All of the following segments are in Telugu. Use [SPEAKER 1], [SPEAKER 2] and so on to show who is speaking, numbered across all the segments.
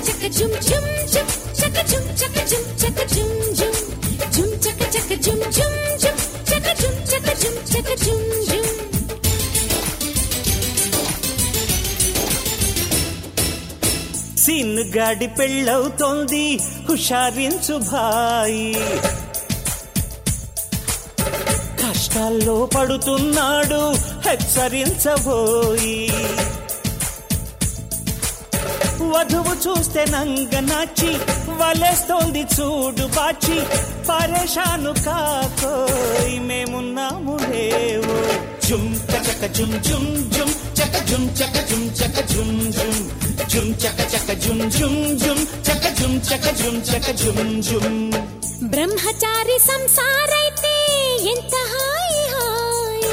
[SPEAKER 1] chaka jum jum jum chaka jum chaka jum chaka jum jum jum chaka chaka jum jum jum chaka jum chaka jum chaka jum jum
[SPEAKER 2] scene గాడి పెళ్ళవుతోంది హుషారించు భాయి కష్టాల్లో పడుతున్నాడు హెచ్చరించబోయి వధువు చూస్తే నంగ నాచి వలేస్తోంది చూడు బాచి పరేషాను కాకోయ్ మేమున్నాము లేవు జుమ్ చక జుమ్ జుమ్ జుమ్ చక జుమ్ చక జుమ్ చక జుమ్ జుమ్ జుమ్ చక చక జుమ్ జుమ్ జుమ్ చక జుమ్ చక జుమ్ చక జుమ్ జుమ్
[SPEAKER 1] బ్రహ్మచారి సంసారైతే ఎంత హాయి హాయి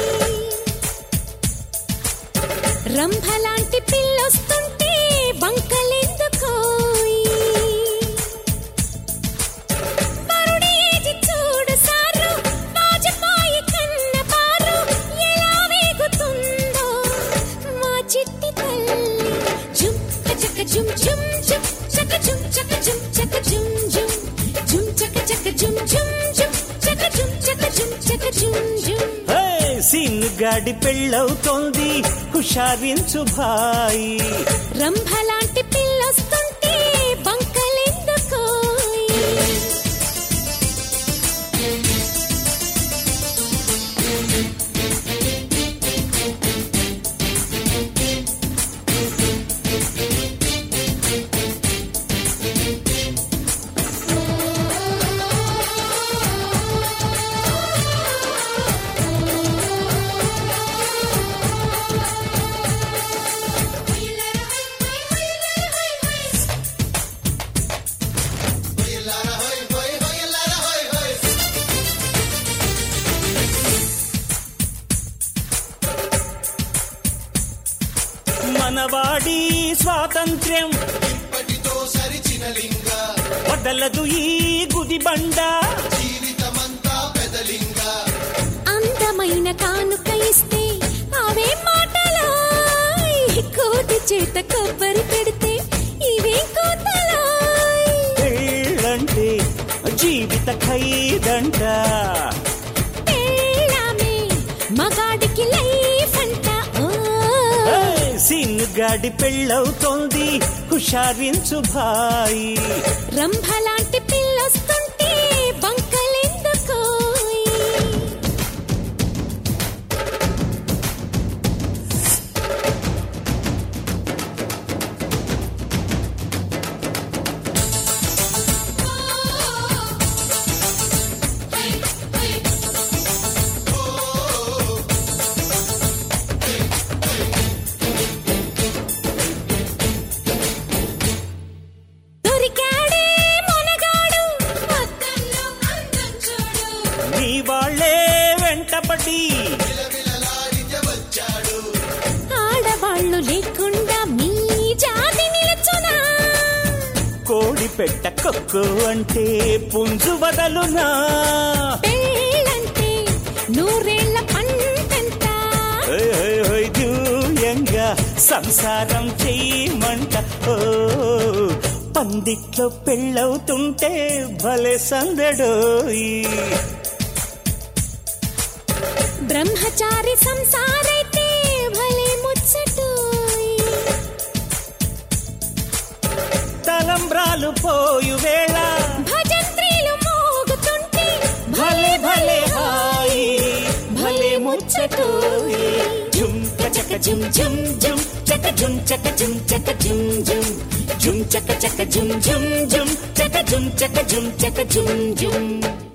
[SPEAKER 1] రంభలాంటి పిల్లొస్తుంటే బంకలెందుకోయి వరుడి ఏది చూడు సారు వాజపాయి కన్న పారు ఎలా వేగుతుందో మా చిట్టి తల్లి జుమ్ చక జుమ్ జుమ్ జుమ్ చక జుమ్ చక జుమ్ చక జుమ్ జుమ్ జుమ్ చక చక జుమ్ జుమ్ జుమ్ చక జుమ్ చక జుమ్ చక జుమ్ జుమ్
[SPEAKER 2] హే, సీన్ గాడి పెళ్ళవుతోంది హుషారించు భాయి
[SPEAKER 1] రంభలాంటి పిల్లొస్తుంటే బంకలెందుకోయి
[SPEAKER 2] మనవాడి స్వాతంత్ర్యం
[SPEAKER 3] ఇప్పటితో సరిచిన లింగ
[SPEAKER 2] వదలదు ఈ గుది బండ
[SPEAKER 3] జీవితమంతా పెదలింగ
[SPEAKER 1] అందమైన కానుక ఇస్తే అవే మాటలో కోటి చేత కొబ్బరి పెడితే ఇవే కోతలో
[SPEAKER 2] పెళ్ళంటే జీవిత ఖైదంట
[SPEAKER 1] పెళ్ళామే మగాడికి లైఫ్ అంట ఓ
[SPEAKER 2] హే, సీన్ గాడి పెళ్ళవుతోంది హుషారించు భాయి
[SPEAKER 1] రంభలాంటి పిల్లొస్తుంటే బంకలెందుకోయి దొరికాడే మొనగాడు మొత్తంలో అందం చూడు
[SPEAKER 2] నీ వాళ్ళే వెంటపడి
[SPEAKER 3] విలవిలలాడితే వచ్చాడు
[SPEAKER 1] ఆడవాళ్ళు లేకుండా మీ జాతి నిలచునా
[SPEAKER 2] కోడి పెట్ట కొక్కు అంటే పుంజు వదలునా
[SPEAKER 1] పెళ్ళంటే నూరేళ్ల పంటంట
[SPEAKER 2] హోయ్ హోయ్ హోయ్ దూయంగా సంసారం చెయ్యమంట ఓ పందిట్లో పెళ్ళవుతుంటే భలే సందడోయి
[SPEAKER 1] బ్రహ్మచారి సంసారైతే భలే ముచ్చటోయ్
[SPEAKER 2] తలంబ్రాలు పోయు వేళ
[SPEAKER 1] భజంత్రీలు మోగుతుంటే
[SPEAKER 2] భలే భలే హాయి భలే ముచ్చటోయి జుమ్ చక జుమ్ జుమ్ జుమ్ చక జుమ్ చక జుమ్ చక జుమ్ జుమ్ జుమ్ చక చక జుమ్ జుమ్ జుమ్ చక జుమ్ చక జుమ్ చక జుమ్ జుమ్